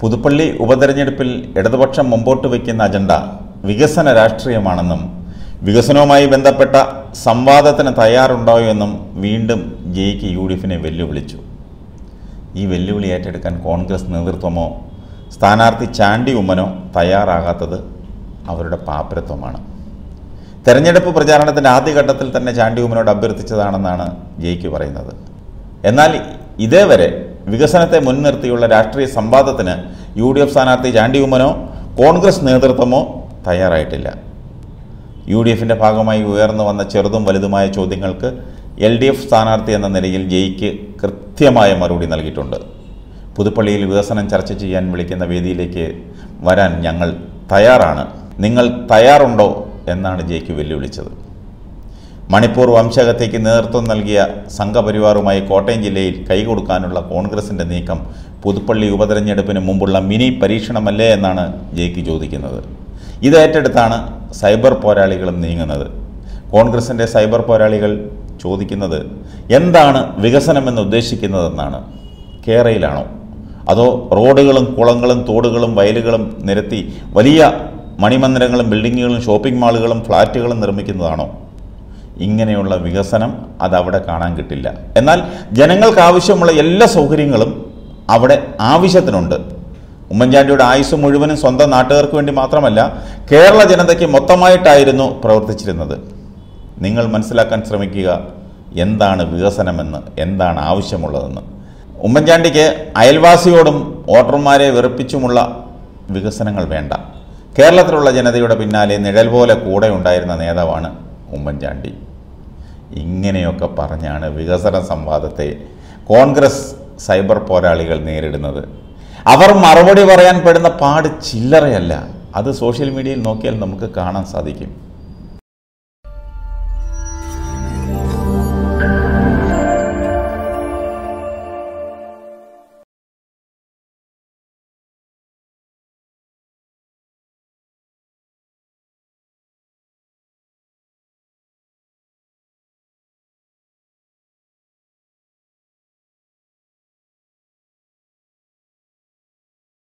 പുതുപ്പള്ളി ഉപതെരഞ്ഞെടുപ്പിൽ ഇടതുപക്ഷം മുമ്പോട്ട് വയ്ക്കുന്ന അജണ്ട വികസന രാഷ്ട്രീയമാണെന്നും വികസനവുമായി ബന്ധപ്പെട്ട സംവാദത്തിന് തയ്യാറുണ്ടോ എന്നും വീണ്ടും ജയിക്ക് യു ഡി എഫിനെ വെല്ലുവിളിച്ചു ഈ വെല്ലുവിളി ഏറ്റെടുക്കാൻ കോൺഗ്രസ് നേതൃത്വമോ സ്ഥാനാർത്ഥി ചാണ്ടി ഉമ്മനോ തയ്യാറാകാത്തത് അവരുടെ പാപ്പരത്വമാണ് തെരഞ്ഞെടുപ്പ് പ്രചാരണത്തിൻ്റെ ആദ്യഘട്ടത്തിൽ തന്നെ ചാണ്ടി ഉമ്മനോട് അഭ്യർത്ഥിച്ചതാണെന്നാണ് ജയിക്ക് പറയുന്നത് എന്നാൽ ഇതേവരെ വികസനത്തെ മുൻനിർത്തിയുള്ള രാഷ്ട്രീയ സംവാദത്തിന് യു ഡി എഫ് സ്ഥാനാർത്ഥി ചാണ്ടി ഉമ്മനോ കോൺഗ്രസ് നേതൃത്വമോ തയ്യാറായിട്ടില്ല യു ഡി എഫിൻ്റെ ഭാഗമായി ഉയർന്നു വന്ന ചെറുതും വലുതുമായ ചോദ്യങ്ങൾക്ക് എൽ ഡി എഫ് സ്ഥാനാർത്ഥി എന്ന നിലയിൽ ജയിക്ക് കൃത്യമായ മറുപടി നൽകിയിട്ടുണ്ട് പുതുപ്പള്ളിയിൽ വികസനം ചർച്ച ചെയ്യാൻ വിളിക്കുന്ന വേദിയിലേക്ക് വരാൻ ഞങ്ങൾ തയ്യാറാണ് നിങ്ങൾ തയ്യാറുണ്ടോ എന്നാണ് ജയിക്ക് വെല്ലുവിളിച്ചത് മണിപ്പൂർ വംശഹത്യയ്ക്ക് നേതൃത്വം നൽകിയ സംഘപരിവാറുമായി കോട്ടയം ജില്ലയിൽ കൈകൊടുക്കാനുള്ള കോൺഗ്രസിൻ്റെ നീക്കം പുതുപ്പള്ളി ഉപതെരഞ്ഞെടുപ്പിന് മുമ്പുള്ള മിനി പരീക്ഷണമല്ലേ എന്നാണ് ജയിക്ക് ചോദിക്കുന്നത് ഇത് ഏറ്റെടുത്താണ് സൈബർ പോരാളികളും നീങ്ങുന്നത് കോൺഗ്രസിൻ്റെ സൈബർ പോരാളികൾ ചോദിക്കുന്നത് എന്താണ് വികസനമെന്ന് ഉദ്ദേശിക്കുന്നതെന്നാണ് കേരളയിലാണോ അതോ റോഡുകളും കുളങ്ങളും തോടുകളും വയലുകളും നിരത്തി വലിയ മണിമന്ദിരങ്ങളും ബിൽഡിങ്ങുകളും ഷോപ്പിംഗ് മാളുകളും ഫ്ലാറ്റുകളും നിർമ്മിക്കുന്നതാണോ ഇങ്ങനെയുള്ള വികസനം അതവിടെ കാണാൻ കിട്ടില്ല എന്നാൽ ജനങ്ങൾക്ക് ആവശ്യമുള്ള എല്ലാ സൗകര്യങ്ങളും അവിടെ ആവശ്യത്തിനുണ്ട് ഉമ്മൻചാണ്ടിയുടെ ആയുസ് മുഴുവനും സ്വന്തം നാട്ടുകാർക്ക് വേണ്ടി മാത്രമല്ല കേരള ജനതയ്ക്ക് മൊത്തമായിട്ടായിരുന്നു പ്രവർത്തിച്ചിരുന്നത് നിങ്ങൾ മനസ്സിലാക്കാൻ ശ്രമിക്കുക എന്താണ് വികസനമെന്ന് എന്താണ് ആവശ്യമുള്ളതെന്ന് ഉമ്മൻചാണ്ടിക്ക് അയൽവാസിയോടും വോട്ടർമാരെ വെറുപ്പിച്ചുമുള്ള വികസനങ്ങൾ വേണ്ട കേരളത്തിലുള്ള ജനതയുടെ പിന്നാലെ നിഴൽ പോലെ കൂടെ ഉണ്ടായിരുന്ന നേതാവാണ് ഉമ്മൻചാണ്ടി ഇങ്ങനെയൊക്കെ പറഞ്ഞാണ് വികസന സംവാദത്തെ കോൺഗ്രസ് സൈബർ പോരാളികൾ നേരിടുന്നത് അവർ മറുപടി പറയാൻ പെടുന്ന പാട് ചില്ലറയല്ല അത് സോഷ്യൽ മീഡിയയിൽ നോക്കിയാൽ നമുക്ക് കാണാൻ സാധിക്കും